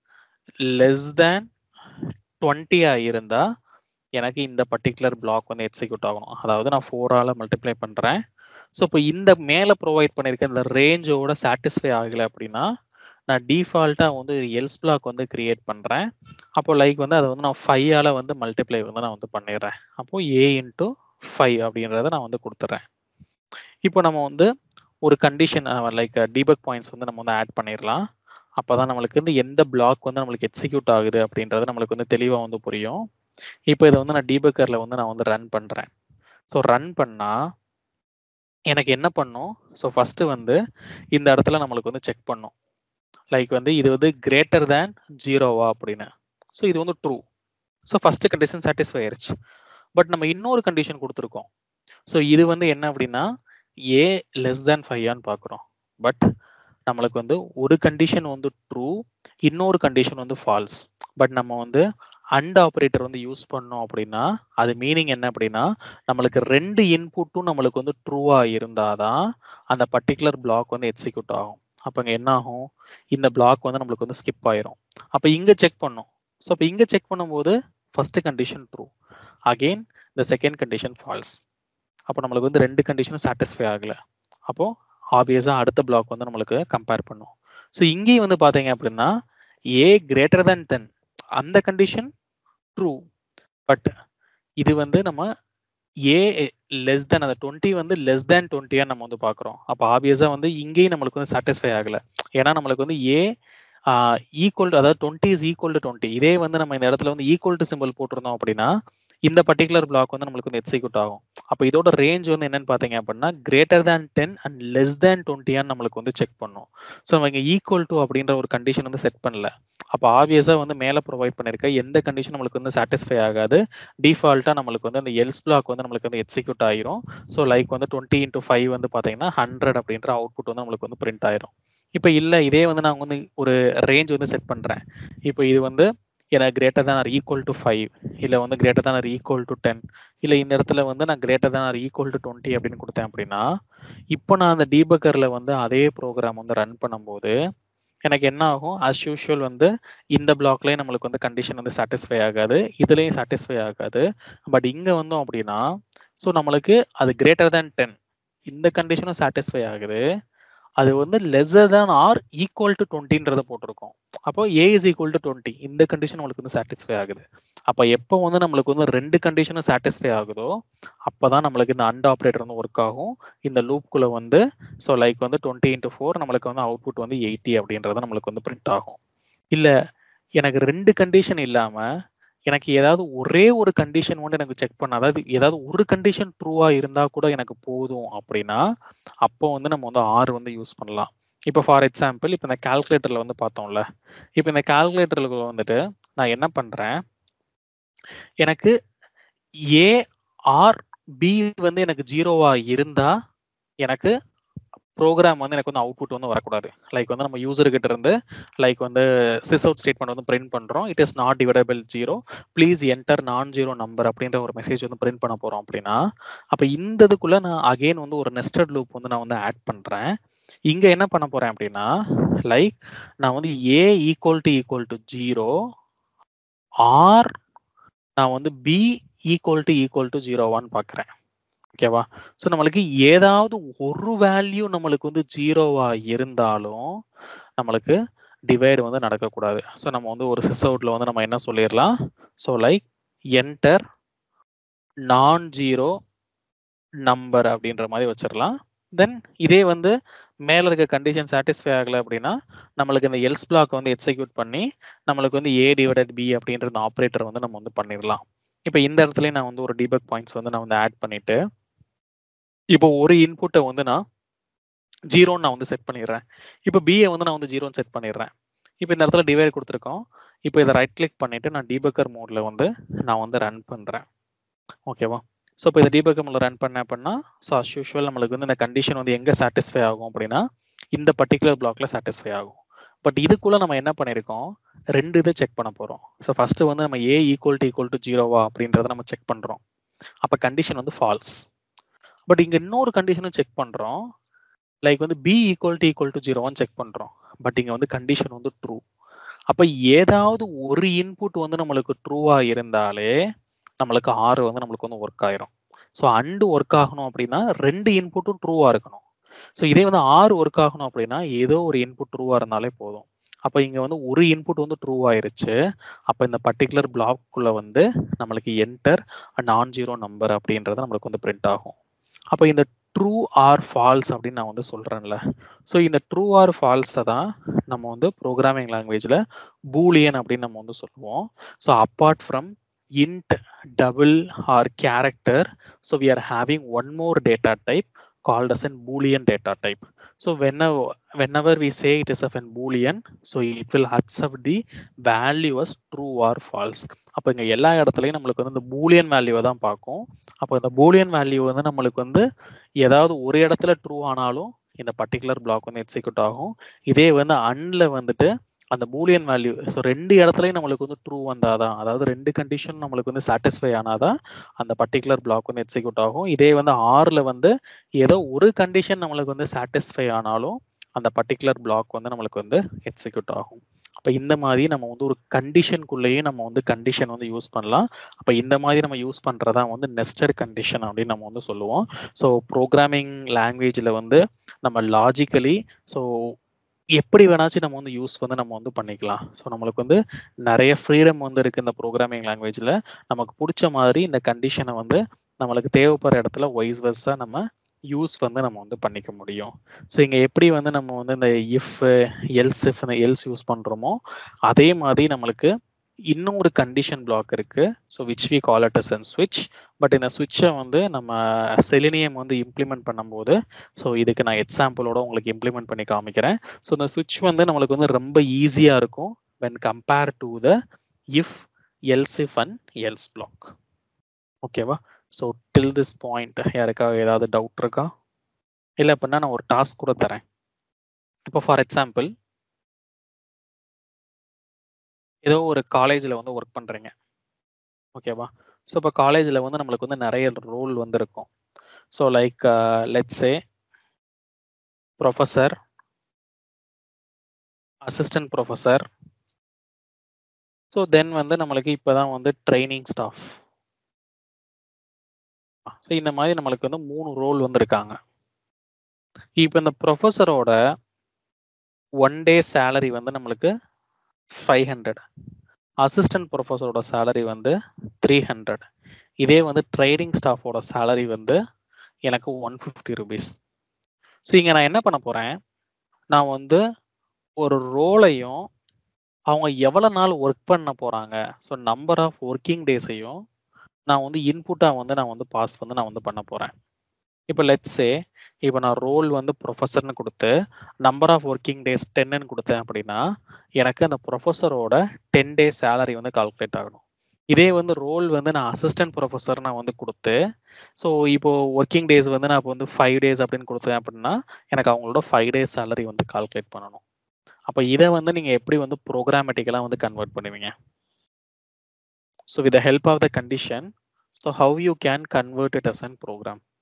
லெஸ் தேன் டுவெண்ட்டியாக இருந்தால் எனக்கு இந்த பர்டிகுலர் பிளாக் வந்து எக்ஸிக்யூட் ஆகணும் அதாவது நான் ஃபோரால் மல்டிப்ளை பண்ணுறேன் ஸோ இப்போ இந்த மேலே ப்ரொவைட் பண்ணியிருக்க இந்த ரேஞ்சோட சாட்டிஸ்ஃபை ஆகலை அப்படின்னா நான் டிஃபால்ட்டாக வந்து எல்ஸ் பிளாக் வந்து கிரியேட் பண்ணுறேன் அப்போ லைக் வந்து அதை வந்து நான் ஃபைவால் வந்து மல்டிப்ளை வந்து நான் வந்து பண்ணிடுறேன் அப்போ ஏ இன்ட்டு ஃபைவ் அப்படின்றத நான் வந்து கொடுத்துட்றேன் இப்போ நம்ம வந்து ஒரு கண்டிஷன் லைக் டிபக் பாயிண்ட்ஸ் வந்து நம்ம வந்து ஆட் பண்ணிடலாம் அப்போ தான் நம்மளுக்கு வந்து எந்த பிளாக் வந்து நம்மளுக்கு எக்ஸிக்யூட் ஆகுது அப்படின்றது நம்மளுக்கு வந்து தெளிவாக வந்து புரியும் இப்போ இதை வந்து நான் டிபக்கரில் வந்து நான் வந்து ரன் பண்ணுறேன் ஸோ ரன் பண்ணால் எனக்கு என்ன பண்ணும் ஸோ ஃபஸ்ட்டு வந்து இந்த இடத்துல நம்மளுக்கு வந்து செக் பண்ணும் லைக் வந்து இது வந்து கிரேட்டர் தேன் ஜீரோவா அப்படின்னு ஸோ இது வந்து true so first condition satisfy ஆயிருச்சு பட் நம்ம இன்னொரு கண்டிஷன் கொடுத்துருக்கோம் ஸோ இது வந்து என்ன அப்படின்னா ஏ லெஸ் தேன் ஃபைவான்னு பார்க்குறோம் பட் நம்மளுக்கு வந்து ஒரு கண்டிஷன் வந்து ட்ரூ இன்னொரு கண்டிஷன் வந்து ஃபால்ஸ் பட் நம்ம வந்து அண்ட் ஆப்ரேட்டர் வந்து யூஸ் பண்ணோம் அப்படின்னா அது மீனிங் என்ன அப்படின்னா நம்மளுக்கு ரெண்டு இன்புட்டும் நம்மளுக்கு வந்து ட்ரூவா இருந்தாதான் அந்த பர்டிகுலர் பிளாக் வந்து எக்ஸிக்யூட் ஆகும் அப்போ இங்கே என்ன ஆகும் இந்த பிளாக் வந்து நம்மளுக்கு வந்து ஸ்கிப் ஆயிரும் அப்போ இங்கே செக் பண்ணும் ஸோ அப்போ இங்கே செக் பண்ணும்போது ஃபர்ஸ்ட் கண்டிஷன் ட்ரூ அகெயின் இந்த செகண்ட் கண்டிஷன் ஃபால்ஸ் அப்போ நம்மளுக்கு வந்து ரெண்டு கண்டிஷனும் சாட்டிஸ்ஃபை ஆகலை அப்போ ஆப்வியஸாக அடுத்த பிளாக் வந்து நம்மளுக்கு கம்பேர் பண்ணும் ஸோ இங்கேயும் வந்து பார்த்தீங்க அப்படின்னா ஏ கிரேட்டர் தேன் டென் அந்த கண்டிஷன் ட்ரூ பட் இது வந்து நம்ம ஏ லெஸ் தேன் அந்த டுவெண்ட்டி வந்து லெஸ் தேன் டுவெண்ட்டியா நம்ம வந்து பார்க்குறோம் அப்போ ஆப்வியஸாக வந்து இங்கேயும் நம்மளுக்கு வந்து சாட்டிஸ்ஃபை ஆகலை ஏன்னா நம்மளுக்கு வந்து ஏ ஈக்குவல் அதாவது twenty is equal to twenty இதே வந்து நம்ம இந்த இடத்துல வந்து ஈக்குவல் டு சிம்பிள் போட்டிருந்தோம் அப்படின்னா இந்த பர்டிகுலர் பிளாக் வந்து நம்மளுக்கு வந்து எக்ஸிக்யூட் ஆகும் அப்போ இதோட ரேஞ்ச் வந்து என்னன்னு பார்த்தீங்க அப்படின்னா greater than ten and less than டுவெண்ட்டியான்னு நம்மளுக்கு வந்து செக் பண்ணும் ஸோ நம்ம இங்கே ஈக்குவல் டு அப்படின்ற ஒரு கண்டிஷன் வந்து செட் பண்ணல அப்போ ஆப்வியஸாக வந்து மேலே ப்ரொவைட் பண்ணியிருக்க எந்த கண்டிஷன் நம்மளுக்கு வந்து சாட்டிஸ்ஃபை ஆகாது டிஃபால்ட்டாக நம்மளுக்கு வந்து அந்த எல்ஸ் பிளாக் வந்து நம்மளுக்கு வந்து எக்ஸிக்யூட் ஆயிரும் ஸோ லைக் வந்து டுவெண்ட்டி இன்ட்டு ஃபைவ் வந்து பார்த்தீங்கன்னா ஹண்ட்ரட் அப்படின்ற அவுட்புட் வந்து நம்மளுக்கு வந்து பிரிண்ட் ஆயிரும் இப்போ இல்லை இதே வந்து நான் வந்து ஒரு ரேஞ்ச் வந்து செட் பண்ணுறேன் இப்போ இது வந்து எனக்கு greater than R equal to five இல்லை வந்து greater than R equal to ten இல்லை இந்த இடத்துல வந்து நான் greater than R equal to twenty அப்படின்னு கொடுத்தேன் அப்படின்னா இப்போ நான் அந்த டீபக்கரில் வந்து அதே ப்ரோக்ராம் வந்து ரன் பண்ணும்போது எனக்கு என்ன ஆகும் அஸ் யூஷுவல் வந்து இந்த பிளாக்லேயே நம்மளுக்கு வந்து கண்டிஷன் வந்து சாட்டிஸ்ஃபை ஆகாது இதுலேயும் சாட்டிஸ்ஃபை ஆகாது பட் இங்கே வந்தோம் அப்படின்னா ஸோ நம்மளுக்கு அது கிரேட்டர் தேன் டென் இந்த கண்டிஷனும் சாட்டிஸ்ஃபை ஆகுது அது வந்து lesser than or equal to டுவெண்ட்டின்றத போட்டிருக்கோம் அப்போ A is equal to twenty இந்த கண்டிஷன் நம்மளுக்கு வந்து சாட்டிஸ்ஃபை ஆகுது அப்போ எப்போ வந்து நம்மளுக்கு வந்து ரெண்டு கண்டிஷனும் சாட்டிஸ்ஃபை ஆகுதோ அப்போதான் நம்மளுக்கு இந்த அண்ட் ஆப்ரேட்டர் வந்து ஒர்க் ஆகும் இந்த லூப்குள்ள வந்து ஸோ லைக் வந்து டுவெண்ட்டி இன்ட்டு ஃபோர் நம்மளுக்கு வந்து அவுட்புட் வந்து எயிட்டி அப்படின்றது நம்மளுக்கு வந்து பிரிண்ட் ஆகும் இல்லை எனக்கு ரெண்டு கண்டிஷன் இல்லாமல் எனக்கு ஏதாவது ஒரே ஒரு கண்டிஷன் வந்து எனக்கு செக் பண்ண அதாவது ஏதாவது ஒரு கண்டிஷன் ட்ரூவா இருந்தா கூட எனக்கு போதும் அப்படின்னா அப்போ வந்து நம்ம வந்து ஆர் வந்து யூஸ் பண்ணலாம் இப்போ ஃபார் எக்ஸாம்பிள் இப்போ இந்த கால்குலேட்டர்ல வந்து பார்த்தோம்ல இப்போ இந்த கால்குலேட்டர்ல வந்துட்டு நான் என்ன பண்றேன் எனக்கு ஏ ஆர் பி வந்து எனக்கு ஜீரோவா இருந்தா எனக்கு ப்ரோக்ராம் வந்து எனக்கு வந்து அவுட்புட் வந்து வரக்கூடாது லைக் வந்து நம்ம யூசர் கிட்ட இருந்து லைக் வந்து சிஸ் அவுட் ஸ்டேட்மெண்ட் வந்து பிரிண்ட் பண்றோம் it is not divisible zero please enter non zero number அப்படின்ற ஒரு மெசேஜ் வந்து பிரிண்ட் பண்ண போறோம் அப்படின்னா அப்ப இந்த இதுக்குள்ள நான் அகைன் வந்து ஒரு நெஸ்டட் லூப் வந்து நான் வந்து ஆட் பண்றேன் இங்க என்ன பண்ண போறேன் அப்படின்னா லைக் நான் வந்து A equal to equal to zero or நான் வந்து B equal to equal to ஜீரோவான்னு பார்க்குறேன் ஓகேவா ஸோ நம்மளுக்கு ஏதாவது ஒரு வேல்யூ நம்மளுக்கு வந்து ஜீரோவா இருந்தாலும் நம்மளுக்கு டிவைடு வந்து நடக்கக்கூடாது ஸோ நம்ம வந்து ஒரு சிஸ் அவுட்ல வந்து நம்ம என்ன சொல்லிடலாம் so like enter non zero number அப்படின்ற மாதிரி வச்சிடலாம் தென் இதே வந்து மேல இருக்க கண்டிஷன் சாட்டிஸ்ஃபை ஆகலை அப்படின்னா நம்மளுக்கு இந்த எல்ஸ் பிளாக் வந்து எக்ஸிக்யூட் பண்ணி நம்மளுக்கு வந்து ஏ டிவைடட் பி அப்படின்ற இந்த ஆப்ரேட்டர் வந்து நம்ம வந்து பண்ணிடலாம் இப்போ இந்த இடத்துல நான் வந்து ஒரு டிபக் பாயிண்ட்ஸ் வந்து நான் வந்து ஆட் பண்ணிட்டு இப்போ ஒரு இன்புட்டை வந்து நான் ஜீரோன்னு நான் வந்து செட் பண்ணிடுறேன் இப்போ பிஏ வந்து நான் வந்து ஜீரோன்னு செட் பண்ணிடுறேன் இப்போ இந்த இடத்துல டிவைட் கொடுத்துருக்கோம் இப்போ இதை ரைட் கிளிக் பண்ணிட்டு நான் டிபக்கர் மோட்ல வந்து நான் வந்து ரன் பண்றேன் ஓகேவா ஸோ இப்போ இந்த டிபக்கர் மோட்ல ரன் பண்ண அப்படின்னா ஸோ அஸ் யூஷுவல் நம்மளுக்கு வந்து இந்த கண்டிஷன் வந்து எங்கே சாட்டிஸ்ஃபை ஆகும் அப்படின்னா இந்த பர்டிகுலர் பிளாக்ல சாட்டிஸ்ஃபை ஆகும் பட் இதுக்குள்ள நம்ம என்ன பண்ணியிருக்கோம் ரெண்டு இதை செக் பண்ண போறோம் ஸோ ஃபர்ஸ்ட் வந்து நம்ம A equal to equal to ஜீரோவா அப்படின்றத நம்ம செக் பண்றோம் அப்போ கண்டிஷன் வந்து ஃபால்ஸ் பட் இங்க இன்னொரு கண்டிஷனும் செக் பண்றோம் லைக் வந்து B equal to equal to ஜீரோவான்னு செக் பண்றோம் பட் இங்க வந்து கண்டிஷன் வந்து ட்ரூ அப்ப ஏதாவது ஒரு இன்புட் வந்து நம்மளுக்கு ட்ரூவா இருந்தாலே நம்மளுக்கு ஆறு வந்து நம்மளுக்கு வந்து ஒர்க் ஆயிரும் ஸோ அண்டு ஒர்க் ஆகணும் அப்படின்னா ரெண்டு இன்புட்டும் ட்ரூவா இருக்கணும் ஸோ இதே வந்து ஆறு ஒர்க் ஆகணும் அப்படின்னா ஏதோ ஒரு இன்புட் ட்ரூவா இருந்தாலே போதும் அப்போ இங்க வந்து ஒரு இன்புட் வந்து ட்ரூ ஆயிருச்சு அப்போ இந்த பர்டிகுலர் பிளாக்குள்ள வந்து நம்மளுக்கு என்டர் நான் ஜீரோ நம்பர் அப்படின்றது நம்மளுக்கு வந்து பிரிண்ட் ஆகும் அப்போ இந்த ட்ரூ ஆர் ஃபால்ஸ் அப்படின்னு நான் வந்து சொல்றேன்ல ஸோ இந்த ட்ரூ ஆர் ஃபால்ஸை தான் நம்ம வந்து ப்ரோக்ராமிங் லாங்குவேஜில் பூலியன் அப்படின்னு நம்ம வந்து சொல்லுவோம் so apart from int double or character so we are having one more data type called as an boolean data type so whenever whenever we say it is of an boolean so it will accept the value as true or false அப்போ இங்க எல்லா இடத்துலயும் நம்மளுக்கு வந்து இந்த Boolean வேல்யூவை தான் பார்க்கும் அப்போ இந்த பூலியன் வேல்யூ வந்து நம்மளுக்கு வந்து ஏதாவது ஒரு இடத்துல ட்ரூ ஆனாலும் இந்த பர்டிகுலர் பிளாக் வந்து எக்ஸிக்யூட் ஆகும் இதே வந்து அன்ல வந்துட்டு அந்த பூலியன் வேல்யூ ஸோ ரெண்டு இடத்துலயும் நம்மளுக்கு வந்து ட்ரூ வந்தாதான் அதாவது ரெண்டு கண்டிஷன் நம்மளுக்கு வந்து சாட்டிஸ்ஃபை ஆனாதான் அந்த பர்டிகுலர் பிளாக் வந்து எக்ஸிக்யூட் ஆகும் இதே வந்து ஆறுல வந்து ஏதோ ஒரு கண்டிஷன் நம்மளுக்கு வந்து சாட்டிஸ்ஃபை ஆனாலும் அந்த பர்டிகுலர் பிளாக் வந்து நம்மளுக்கு வந்து எக்ஸிக்யூட் ஆகும் அப்போ இந்த மாதிரி நம்ம வந்து ஒரு கண்டிஷனுக்குள்ளேயே நம்ம வந்து கண்டிஷன் வந்து யூஸ் பண்ணலாம் அப்போ இந்த மாதிரி நம்ம யூஸ் பண்ணுறதா வந்து நெஸ்டட் கண்டிஷன் அப்படின்னு நம்ம வந்து சொல்லுவோம் ஸோ ப்ரோக்ராமிங் லாங்குவேஜில் வந்து நம்ம லாஜிக்கலி ஸோ எப்படி வேணாச்சும் நம்ம வந்து யூஸ் வந்து நம்ம வந்து பண்ணிக்கலாம் ஸோ நம்மளுக்கு வந்து நிறைய ஃப்ரீடம் வந்து இருக்கு இந்த ப்ரோக்ராமிங் லாங்குவேஜில் நமக்கு பிடிச்ச மாதிரி இந்த கண்டிஷனை வந்து நம்மளுக்கு தேவைப்படுற இடத்துல வைஸ் வர்ஸாக நம்ம யூஸ் வந்து நம்ம வந்து பண்ணிக்க முடியும் ஸோ இங்கே எப்படி வந்து நம்ம வந்து இந்த இஃப் எல்ஸ் இஃப் இந்த எல்ஸ் யூஸ் பண்ணுறோமோ அதே மாதிரி நம்மளுக்கு இன்னொரு கண்டிஷன் பிளாக் இருக்கு so which we call it as and ஸ்விட்ச் பட் இந்த ஸ்விட்சை வந்து நம்ம செலினியம் வந்து இம்ப்ளிமெண்ட் பண்ணும்போது ஸோ இதுக்கு நான் எக்ஸாம்பிளோட உங்களுக்கு இம்ப்ளிமெண்ட் பண்ணி காமிக்கிறேன் ஸோ இந்த ஸ்விட்ச் வந்து நம்மளுக்கு வந்து ரொம்ப ஈஸியாக இருக்கும் when compare to the if else if and else block ஓகேவா ஸோ டில் திஸ் பாயிண்ட் யாருக்காவது ஏதாவது டவுட் இருக்கா இல்லை அப்படின்னா நான் ஒரு டாஸ்க் கூட தரேன் இப்போ ஃபார் எக்ஸாம்பிள் ஏதோ ஒரு காலேஜில் வந்து ஒர்க் பண்ணுறீங்க ஓகேவா ஸோ இப்போ காலேஜில் வந்து நம்மளுக்கு வந்து நிறைய ரோல் வந்து இருக்கும் so like let's say professor assistant professor so then வந்து நம்மளுக்கு இப்போ தான் வந்து ட்ரைனிங் ஸ்டாஃப் ஸோ இந்த மாதிரி நம்மளுக்கு வந்து மூணு ரோல் வந்திருக்காங்க இப்போ இந்த ப்ரொஃபஸரோட ஒன் டே சேலரி வந்து நம்மளுக்கு ஃபைவ் ஹண்ட்ரட் அசிஸ்டன்ட் ப்ரொஃபஸரோட சேலரி வந்து த்ரீ ஹண்ட்ரட் இதே வந்து ட்ரைனிங் ஸ்டாஃபோட சேலரி வந்து எனக்கு ஒன் ஃபிஃப்டி ருபீஸ் ஸோ இங்கே நான் என்ன பண்ண போகிறேன் நான் வந்து ஒரு ரோலையும் அவங்க எவ்வளோ நாள் ஒர்க் பண்ண போகிறாங்க ஸோ நம்பர் ஆஃப் ஒர்க்கிங் டேஸையும் நான் வந்து இன்புட்டாக வந்து நான் வந்து பாஸ் வந்து நான் வந்து பண்ண போகிறேன் இப்போ லெட்ஸே இப்போ நான் ரோல் வந்து ப்ரொஃபஸர்னு கொடுத்து நம்பர் ஆஃப் ஒர்க்கிங் டேஸ் டென்னு கொடுத்தேன் அப்படின்னா எனக்கு அந்த ப்ரொஃபஸரோட டென் டேஸ் சேலரி வந்து கால்குலேட் ஆகணும் இதே வந்து ரோல் வந்து நான் அசிஸ்டன்ட் ப்ரொஃபஸர் நான் வந்து கொடுத்து ஸோ இப்போ ஒர்க்கிங் டேஸ் வந்து நான் இப்போ வந்து ஃபைவ் டேஸ் அப்படின்னு கொடுத்தேன் அப்படின்னா எனக்கு அவங்களோட ஃபைவ் டேஸ் சேலரி வந்து கால்குலேட் பண்ணணும் அப்போ இதை வந்து நீங்கள் எப்படி வந்து ப்ரோக்ராமேட்டிக்கலாக வந்து கன்வெர்ட் பண்ணுவீங்க so with help of the condition so how you can convert it as an program